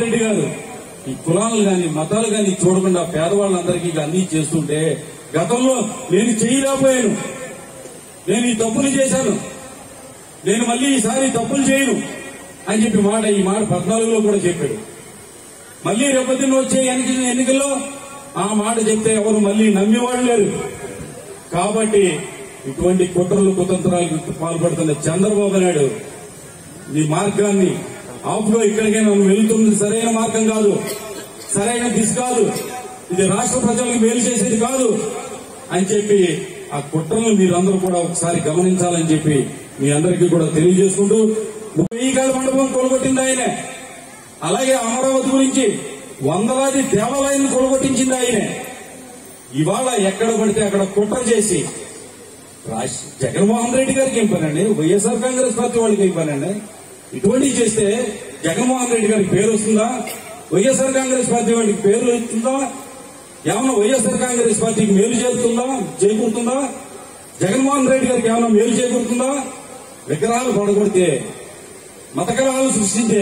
రెడ్డి గారు ఈ కులాలు గాని మతాలు గాని చూడకుండా పేదవాళ్ళందరికీ ఇక అన్ని చేస్తుంటే గతంలో నేను చేయలేకపోయాను నేను ఈ తప్పులు చేశాను నేను మళ్ళీ ఈసారి తప్పులు చేయను అని చెప్పి మాట ఈ మాట పద్నాలుగులో కూడా చెప్పాడు మళ్ళీ రేపొద్దున వచ్చే ఎన్నిక ఎన్నికల్లో ఆ మాట చెప్తే ఎవరు మళ్ళీ నమ్మేవాళ్ళు లేరు కాబట్టి ఇటువంటి కుట్రలు కుతంత్రాలకు పాల్పడుతున్న చంద్రబాబు నాయుడు నీ మార్గాన్ని ఆపులో ఇక్కడికే నన్ను వెళ్తుంది సరైన మార్గం కాదు సరైన దిశ కాదు ఇది రాష్ట్ర ప్రజలకు మేలు చేసేది కాదు అని చెప్పి ఆ కుట్రలను మీరందరూ కూడా ఒకసారి గమనించాలని చెప్పి మీ అందరికీ కూడా తెలియజేసుకుంటూ వెయ్యి కాల మండపం కొలగొట్టింది ఆయనే అలాగే అమరావతి గురించి వందలాది దేవాలయాన్ని కొలగొట్టించింది ఆయనే ఇవాళ ఎక్కడ పడితే అక్కడ కుట్ర చేసి రాష్ట్ర జగన్మోహన్ రెడ్డి గారికి ఏం పనండి వైఎస్ఆర్ కాంగ్రెస్ పార్టీ వాళ్ళకి ఏం పనండి ఇటువంటివి చేస్తే జగన్మోహన్ రెడ్డి గారికి పేరు వస్తుందా వైఎస్ఆర్ కాంగ్రెస్ పార్టీ వాడికి పేరు వస్తుందా ఏమన్నా వైఎస్ఆర్ కాంగ్రెస్ పార్టీకి మేలు చేరుతుందా చేకూరుతుందా జగన్మోహన్ రెడ్డి గారికి ఏమైనా మేలు చేకూరుతుందా విగ్రహాలు పడగొడితే మతకరాలు సృష్టించే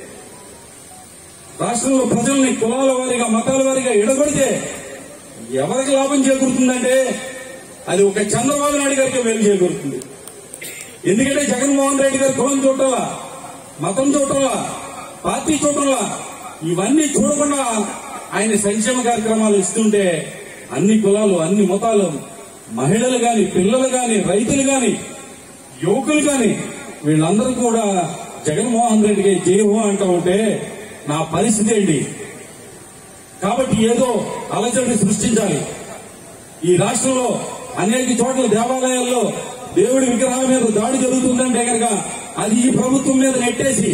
రాష్ట్రంలో ప్రజల్ని కులాల వారీగా మతాల వారీగా ఎడగొడితే ఎవరికి లాభం చేకూరుతుందంటే అది ఒక చంద్రబాబు నాయుడు గారికి మేలు చేకూరుతుంది ఎందుకంటే జగన్మోహన్ రెడ్డి గారు కులం చూడాలా మతం చూడాలా పార్టీ చూడాలా ఇవన్నీ చూడకుండా ఆయన సంక్షేమ కార్యక్రమాలు ఇస్తుంటే అన్ని కులాలు అన్ని మతాలు మహిళలు గాని పిల్లలు గాని రైతులు గాని యువకులు గాని వీళ్ళందరూ కూడా జగన్మోహన్ రెడ్డికి జయహో అంటూ ఉంటే నా పరిస్థితి ఏంటి కాబట్టి ఏదో అలజడి సృష్టించాలి ఈ రాష్ట్రంలో అనేక చోట్ల దేవాలయాల్లో దేవుడి విగ్రహాల మీద దాడి జరుగుతుందంటే కనుక అది ఈ ప్రభుత్వం మీద నెట్టేసి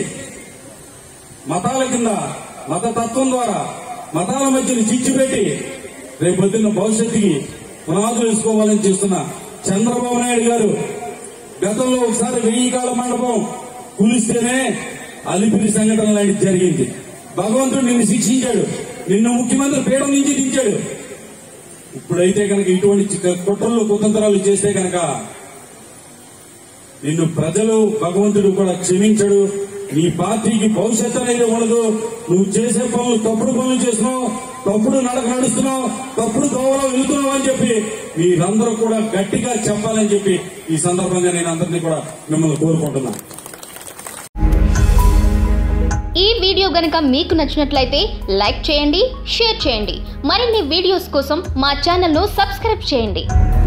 మతాల కింద మత తత్వం ద్వారా మతాల మధ్యన చిచ్చు పెట్టి రేపొద్దున్న భవిష్యత్తుకి పునాదులు వేసుకోవాలని చూస్తున్న చంద్రబాబు నాయుడు గారు గతంలో ఒకసారి వెయ్యి కాల మండపం కూలిస్తేనే అలిపిరి సంఘటన లాంటిది జరిగింది భగవంతుడు నిన్ను శిక్షించాడు నిన్ను ముఖ్యమంత్రి పీఠం నుంచి దించాడు ఇప్పుడైతే కనుక ఇటువంటి చి- కుట్రలు కుతంత్రాలు చేస్తే కనుక నిన్ను ప్రజలు భగవంతుడు కూడా క్షమించడు నీ పార్టీకి భవిష్యత్తు అనేది ఉండదు నువ్వు చేసే పనులు తప్పుడు పనులు చేస్తున్నావు తప్పుడు నడక నడుస్తున్నావు తప్పుడు దోవలో వెళ్తున్నావు అని చెప్పి మీరందరూ కూడా గట్టిగా చెప్పాలని చెప్పి ఈ సందర్భంగా నేను అందరినీ కూడా మిమ్మల్ని కోరుకుంటున్నాను ఈ వీడియో గనుక మీకు నచ్చినట్లయితే లైక్ చేయండి షేర్ చేయండి మరిన్ని వీడియోస్ కోసం మా ఛానల్ను సబ్స్క్రైబ్ చేయండి